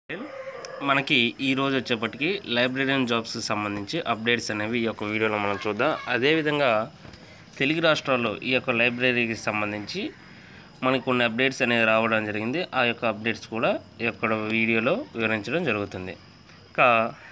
మనకి ఈ రోజు వచ్చేప్పటికి లైబ్రరీన్ జాబ్స్కి సంబంధించి అప్డేట్స్ అనేవి ఈ యొక్క వీడియోలో మనం చూద్దాం అదేవిధంగా తెలుగు రాష్ట్రాల్లో ఈ యొక్క లైబ్రరీకి సంబంధించి మనకు కొన్ని అప్డేట్స్ అనేవి రావడం జరిగింది ఆ యొక్క అప్డేట్స్ కూడా ఈ యొక్క వీడియోలో వివరించడం జరుగుతుంది ఇంకా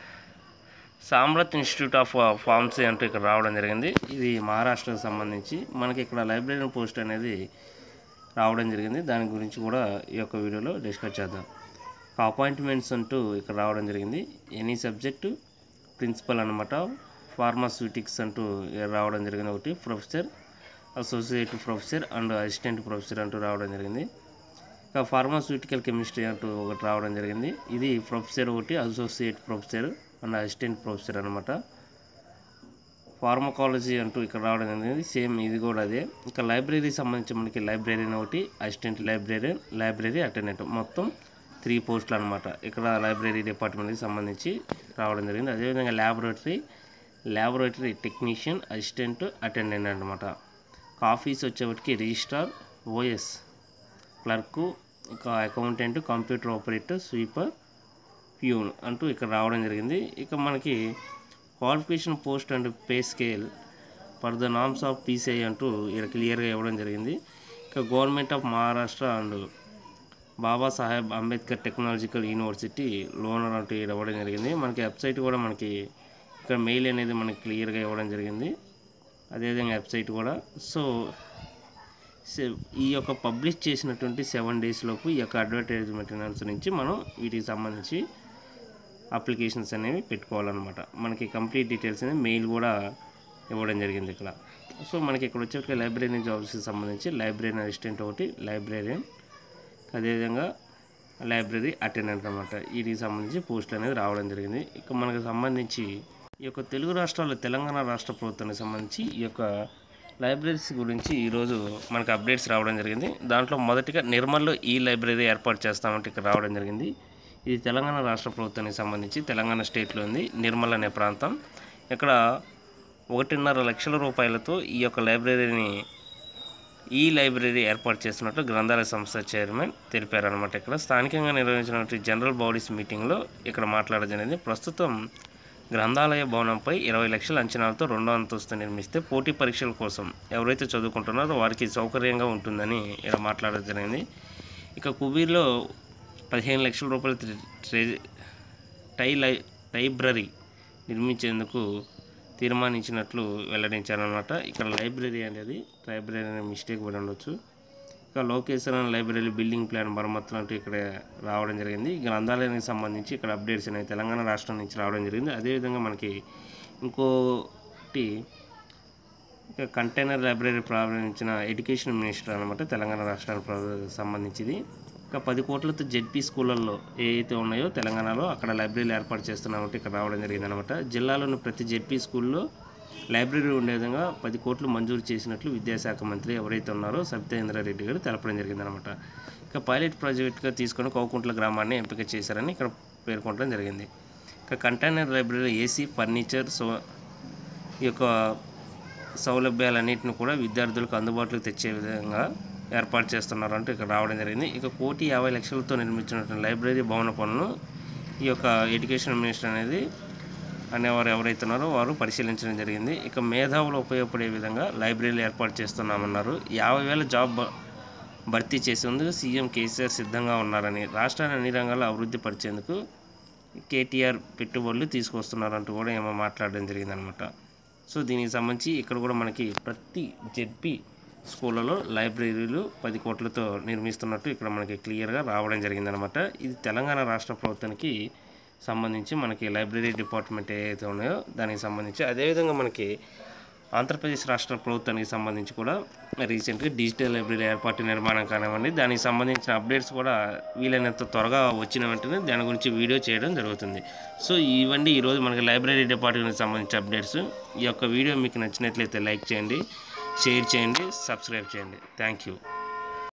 సామ్రత్ ఇన్స్టిట్యూట్ ఆఫ్ ఫార్మసీ అంటూ ఇక్కడ రావడం జరిగింది ఇది మహారాష్ట్రకు సంబంధించి మనకి ఇక్కడ లైబ్రరీ పోస్ట్ అనేది రావడం జరిగింది దాని గురించి కూడా ఈ యొక్క వీడియోలో డిస్కస్ చేద్దాం అపాయింట్మెంట్స్ అంటూ ఇక్కడ రావడం జరిగింది ఎనీ సబ్జెక్టు ప్రిన్సిపల్ అనమాట ఫార్మాస్యూటిక్స్ అంటూ ఇక్కడ రావడం జరిగింది ఒకటి professor associate professor and assistant professor అంటూ రావడం జరిగింది ఇంకా ఫార్మాస్యూటికల్ కెమిస్ట్రీ అంటూ ఒకటి రావడం జరిగింది ఇది ప్రొఫెసర్ ఒకటి associate professor and assistant professor అనమాట ఫార్మకాలజీ అంటూ ఇక్కడ రావడం జరిగింది సేమ్ ఇది కూడా అదే ఇంకా లైబ్రరీ సంబంధించి మనకి లైబ్రరీ ఒకటి అసిస్టెంట్ లైబ్రరీ లైబ్రరీ అటెండెంట్ మొత్తం త్రీ పోస్టులు అనమాట ఇక్కడ లైబ్రరీ డిపార్ట్మెంట్కి సంబంధించి రావడం జరిగింది అదేవిధంగా laboratory laboratory technician assistant attendant అనమాట ఆఫీస్ వచ్చేప్పటికి రిజిస్ట్రార్ ఓఎస్ క్లర్కు ఇంకా accountant computer operator sweeper peon అంటూ ఇక్కడ రావడం జరిగింది ఇక మనకి qualification post and pay scale for the norms of PCI అంటూ ఇక్కడ క్లియర్గా ఇవ్వడం జరిగింది ఇక government of Maharashtra and Babasaheb Ambedkar technological university Lonere అంటూ ఇక్కడ ఇవ్వడం జరిగింది మనకి వెబ్సైట్ కూడా మనకి ఇక్కడ మెయిల్ అనేది మనకి క్లియర్గా ఇవ్వడం జరిగింది అదేవిధంగా వెబ్సైట్ కూడా సో సె- ఈ యొక్క పబ్లిష్ చేసినటువంటి సెవెన్ డేస్ లోపు ఈ యొక్క అడ్వర్టైజ్మెంట్ నుంచి మనం వీటికి సంబంధించి అప్లికేషన్స్ అనేవి పెట్టుకోవాలన్నమాట మనకి కంప్లీట్ డీటెయిల్స్ అనేది మెయిల్ కూడా ఇవ్వడం జరిగింది ఇక్కడ సో మనకి ఇక్కడ వచ్చేటికి లైబ్రరీ జాబ్స్కి సంబంధించి లైబ్రరీ అసిస్టెంట్ ఒకటి లైబ్రరీయన్ అదేవిధంగా లైబ్రరీ అటెండెంట్ అనమాట వీటికి సంబంధించి పోస్టులు అనేది రావడం జరిగింది ఇక మనకు సంబంధించి ఈ యొక్క తెలుగు రాష్ట్రాల్లో తెలంగాణ రాష్ట్ర ప్రభుత్వానికి సంబంధించి ఈ యొక్క లైబ్రరీస్ గురించి ఈరోజు మనకు అప్డేట్స్ రావడం జరిగింది దాంట్లో మొదటిగా నిర్మల్లో ఈ లైబ్రరీ ఏర్పాటు చేస్తామంటే ఇక్కడ రావడం జరిగింది ఇది తెలంగాణ రాష్ట్ర ప్రభుత్వానికి సంబంధించి తెలంగాణ స్టేట్లో ఉంది నిర్మల్ అనే ప్రాంతం ఇక్కడ ఒకటిన్నర లక్షల రూపాయలతో ఈ యొక్క లైబ్రరీని ఈ లైబ్రరీ ఏర్పాటు చేస్తున్నట్లు గ్రంథాలయ సంస్థ చైర్మన్ తెలిపారనమాట ఇక్కడ స్థానికంగా నిర్వహించినటువంటి జనరల్ బాడీస్ మీటింగ్లో ఇక్కడ మాట్లాడడం జరిగింది ప్రస్తుతం గ్రంథాలయ భవనంపై ఇరవై లక్షల అంచనాలతో రెండో అంతస్తు నిర్మిస్తే పోటీ పరీక్షల కోసం ఎవరైతే చదువుకుంటున్నారో వారికి సౌకర్యంగా ఉంటుందని ఇక్కడ మాట్లాడడం జరిగింది ఇక కుబీర్లో పదిహేను లక్షల రూపాయల ట్రె- టై లై లైబ్రరీ నిర్మించేందుకు తీర్మానించినట్లు వెల్లడించారనమాట ఇక్కడ లైబ్రరీ అనేది లైబ్రరీ అనే మిస్టేక్ పడి ఉండొచ్చు ఇక లోకేశ్వరం లైబ్రరీ బిల్డింగ్ ప్లాన్ మరమ్మతులు అంటూ ఇక్కడ రావడం జరిగింది ఈ గ్రంథాలయానికి సంబంధించి ఇక్కడ అప్డేట్స్ అనేవి తెలంగాణ రాష్ట్రం నుంచి రావడం జరిగింది అదేవిధంగా మనకి ఇంకోటి ఇక కంటైనర్ లైబ్రరీ ప్రారంభించిన ఎడ్యుకేషన్ మినిస్టర్ అనమాట తెలంగాణ రాష్ట్రానికి ప్ర- సంబంధించింది ఇంకా పది కోట్లతో జెడ్పీ స్కూళ్ళల్లో ఏ అయితే ఉన్నాయో తెలంగాణలో అక్కడ లైబ్రరీలు ఏర్పాటు చేస్తున్నామంటే ఇక్కడ రావడం జరిగింది అనమాట జిల్లాలోని ప్రతి జెడ్పీ స్కూల్లో లైబ్రరీ ఉండే విధంగా పది కోట్లు మంజూరు చేసినట్లు విద్యాశాఖ మంత్రి ఎవరైతే ఉన్నారో సబితేంద్రారెడ్డి గారు తెలపడం జరిగింది అనమాట ఇక పైలట్ ప్రాజెక్ట్గా తీసుకొని కోకుంట్ల గ్రామాన్ని ఎంపిక చేశారని ఇక్కడ పేర్కొనడం జరిగింది ఇక container library AC furniture so ఈ యొక్క సౌలభ్యాలన్నింటిని కూడా విద్యార్థులకు అందుబాటులోకి తెచ్చే విధంగా ఏర్పాటు చేస్తున్నారు అంటూ ఇక్కడ రావడం జరిగింది ఇక కోటి యాభై లక్షలతో నిర్మించినటువంటి లైబ్రరీ భవన పనులను ఈ యొక్క ఎడ్యుకేషన్ మినిస్టర్ అనేది అనేవారు ఎవరైతే ఉన్నారో వారు పరిశీలించడం జరిగింది ఇక మేధావులు ఉపయోగపడే విధంగా లైబ్రరీలు ఏర్పాటు చేస్తున్నామన్నారు యాభై వేల జాబ్ భ- భర్తీ చేసేందుకు సీఎం కేసీఆర్ సిద్ధంగా ఉన్నారని రాష్ట్రాన్ని అన్ని రంగాల్లో అభివృద్ధి పరిచేందుకు కేటీఆర్ పెట్టుబడులు తీసుకొస్తున్నారంటూ కూడా ఏమో మాట్లాడడం జరిగిందనమాట సో దీనికి సంబంధించి ఇక్కడ కూడా మనకి ప్రతి జెడ్పీ స్కూళ్ళలో లైబ్రరీలు పది కోట్లతో నిర్మిస్తున్నట్టు ఇక్కడ మనకి క్లియర్గా రావడం జరిగిందనమాట ఇది తెలంగాణ రాష్ట్ర ప్రభుత్వానికి సంబంధించి మనకి లైబ్రరీ డిపార్ట్మెంట్ ఏదైతే ఉన్నాయో దానికి సంబంధించి అదేవిధంగా మనకి ఆంధ్రప్రదేశ్ రాష్ట్ర ప్రభుత్వానికి సంబంధించి కూడా రీసెంట్గా డిజిటల్ లైబ్రరీ ఏర్పాటు నిర్మాణం కానివ్వండి దానికి సంబంధించిన అప్డేట్స్ కూడా వీలైనంత త్వరగా వచ్చిన వెంటనే దాని గురించి వీడియో చేయడం జరుగుతుంది సో ఇవన్నీ ఈరోజు మనకి లైబ్రరీ డిపార్ట్మెంట్కి సంబంధించిన అప్డేట్స్ ఈ యొక్క వీడియో మీకు నచ్చినట్లయితే లైక్ చేయండి షేర్ చేయండి సబ్స్క్రైబ్ చేయండి థ్యాంక్ యూ